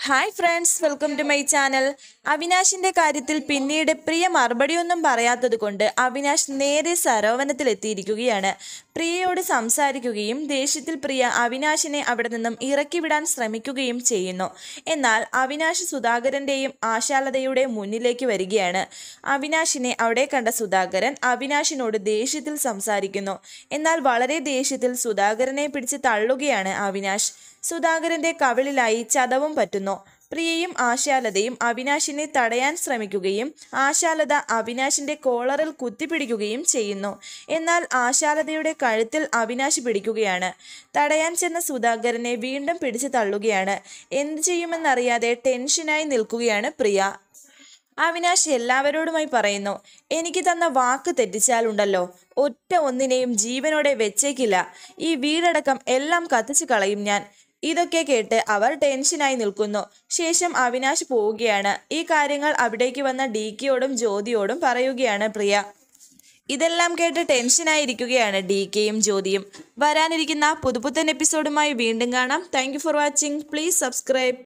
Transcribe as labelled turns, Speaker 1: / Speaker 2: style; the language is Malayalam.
Speaker 1: hi friends welcome to my channel അവിനാശിന്റെ കാര്യത്തിൽ പിന്നീട് പ്രിയ മറുപടിയൊന്നും പറയാത്തത് കൊണ്ട് അവിനാശ് നേരെ സരോവനത്തിൽ എത്തിയിരിക്കുകയാണ് പ്രിയയോട് സംസാരിക്കുകയും ദേഷ്യത്തിൽ പ്രിയ അവിനാശിനെ അവിടെ നിന്നും ഇറക്കി വിടാൻ ശ്രമിക്കുകയും ചെയ്യുന്നു എന്നാൽ അവിനാശ് സുധാകരന്റെയും ആശാലതയുടെയും മുന്നിലേക്ക് വരികയാണ് അവിനാശിനെ അവിടെ കണ്ട സുധാകരൻ അവിനാശിനോട് ദേഷ്യത്തിൽ സംസാരിക്കുന്നു എന്നാൽ വളരെ ദേഷ്യത്തിൽ സുധാകരനെ പിടിച്ച് തള്ളുകയാണ് അവിനാശ് സുധാകരന്റെ കവിളിലായി ചതവും പറ്റുന്നു പ്രിയയും ആശാലതയും അവിനാശിനെ തടയാൻ ശ്രമിക്കുകയും ആശാലത അവിനാശിന്റെ കോളറിൽ കുത്തിപ്പിടിക്കുകയും ചെയ്യുന്നു എന്നാൽ ആശാലതയുടെ കഴുത്തിൽ അവിനാശ് പിടിക്കുകയാണ് തടയാൻ ചെന്ന സുധാകരനെ വീണ്ടും പിടിച്ചു തള്ളുകയാണ് എന്തു ചെയ്യുമെന്നറിയാതെ ടെൻഷനായി നിൽക്കുകയാണ് പ്രിയ അവിനാശ് എല്ലാവരോടുമായി പറയുന്നു എനിക്ക് തന്ന വാക്ക് തെറ്റിച്ചാലുണ്ടല്ലോ ഒറ്റ ഒന്നിനെയും ജീവനോടെ വെച്ചേക്കില്ല ഈ വീടടക്കം എല്ലാം കത്തിച്ചു കളയും ഞാൻ ഇതൊക്കെ കേട്ട് അവർ ടെൻഷനായി നിൽക്കുന്നു ശേഷം അവിനാശ് പോവുകയാണ് ഈ കാര്യങ്ങൾ അവിടേക്ക് വന്ന ഡി കെയോടും ജ്യോതിയോടും പറയുകയാണ് പ്രിയ ഇതെല്ലാം കേട്ട് ടെൻഷനായിരിക്കുകയാണ് ഡി കെയും ജ്യോതിയും വരാനിരിക്കുന്ന പുതുപുത്തൻ എപ്പിസോഡുമായി വീണ്ടും കാണാം thank for watching please subscribe